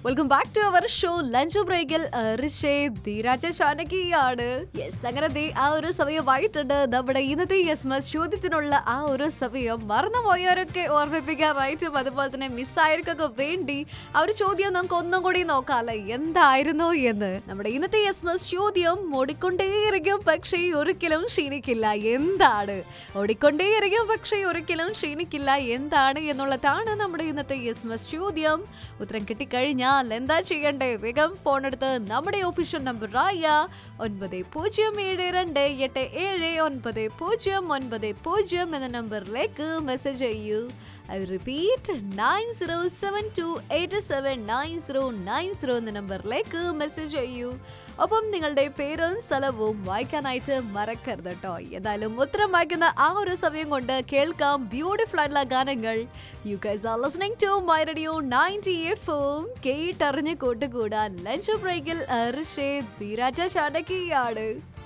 welcome back to our show lunch ബ്രേക്കിൽ ഋഷേ ധീരാജ ഷാനകിയാണ് yes അങ്ങനെ ദേ ആ ഒരു സമയമായിട്ടുണ്ട് നമ്മുടെ ഇന്നത്തെ യെസ് മസ് ചോദ്യത്തിനുള്ള ആ ഒരു സമയം മറന്നുപോയവരൊക്കെ ഓർമ്മിപ്പിക്കാനായിട്ടും അതുപോലെ തന്നെ മിസ്സായവർക്കൊക്കെ വേണ്ടി ആ ഒരു ചോദ്യം നമുക്ക് ഒന്നും കൂടി നോക്കാല്ലേ എന്തായിരുന്നു എന്ന് നമ്മുടെ ഇന്നത്തെ യെസ് മസ് ചോദ്യം ഓടിക്കൊണ്ടേയിരിക്കും പക്ഷേ ഒരിക്കലും ക്ഷീണിക്കില്ല എന്താണ് ഓടിക്കൊണ്ടേയിരിക്കും പക്ഷേ ഒരിക്കലും ക്ഷീണിക്കില്ല എന്താണ് എന്നുള്ളതാണ് നമ്മുടെ ഇന്നത്തെ യെസ് മസ് ചോദ്യം ഉത്തരം കിട്ടിക്കഴിഞ്ഞാൽ എന്താ ചെയ്യണ്ടേ വേഗം ഫോൺ എടുത്ത് നമ്മുടെ ഒഫീഷ്യൽ നമ്പറായ ഒൻപത് പൂജ്യം ഏഴ് രണ്ട് എട്ട് ഏഴ് ഒൻപത് പൂജ്യം ഒൻപത് പൂജ്യം എന്ന നമ്പറിലേക്ക് മെസ്സേജ് ചെയ്യൂ I repeat nine zero seven two eight seven nine zero nine zero എന്ന നമ്പറിലേക്ക് മെസ്സേജ് ചെയ്യൂ ഒപ്പം നിങ്ങളുടെ പേരും സ്ഥലവും വായിക്കാനായിട്ട് മറക്കരുത് കേട്ടോ ഏതായാലും ഉത്തരം വായിക്കുന്ന ആ ഒരു സമയം കൊണ്ട് കേൾക്കാം ബ്യൂട്ടിഫുൾ ആയിട്ടുള്ള ഗാനങ്ങൾ you guys are listening to my radio 90 എഫും കേട്ടറിഞ്ഞ് കൂട്ടുകൂടാൻ ലഞ്ച് ബ്രേക്കിൽ ഋഷേ ധീരാജ ശാനകിയാണ്